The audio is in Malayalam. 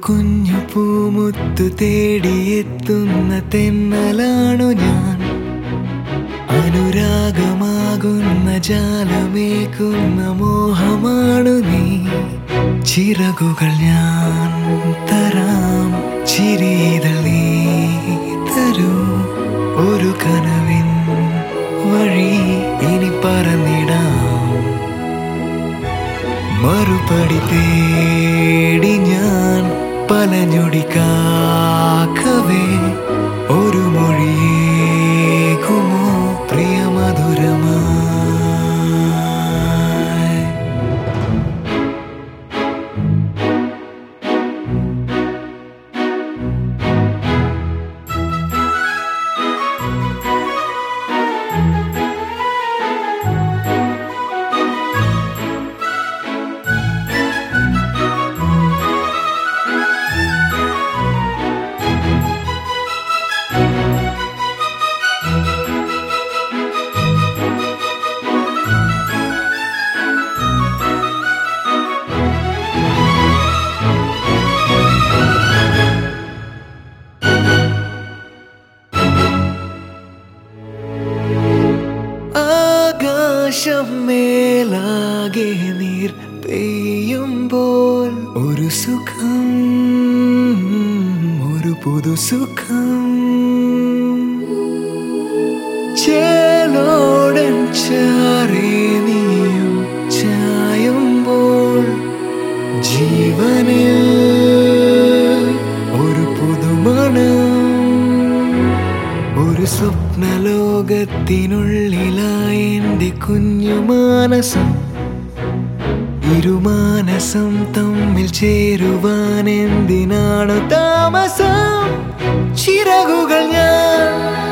കുഞ്ഞു പൂമുത്തു തേടിയെത്തുന്ന തെന്നലാണു ഞാൻ അനുരാഗമാകുന്ന ജാലമേക്കുന്ന മോഹമാണു നീ ചിറകുകൾ ഞാൻ തരാം ചിരിതൾ നീ തരൂ ഒരു കനവിൻ വഴി ഇനി പറന്നിടാം മറുപടി തേടി ഞാൻ പല ഞൊടി കാക്കവേ ഒരു മൊഴിയേകുമോ പ്രിയമധുരമായി ആകാശം മേലാകെ നീർ പെയ്യുമ്പോൾ ഒരു സുഖം ഒരു പുതു സുഖം ചേലോടൻ ചാറേ നീയും ചായുമ്പോൾ ജീവനിൽ ഒരു പുതുമണം ഒരു സ്വപ്നലോകത്തിനുള്ളിലായി എൻ്റെ കുഞ്ഞു മാനസം ഇരുമാനസം തമ്മിൽ ചേരുവാൻ എന്തിനാണ് താമസം ചിറകുകൾ ഞാൻ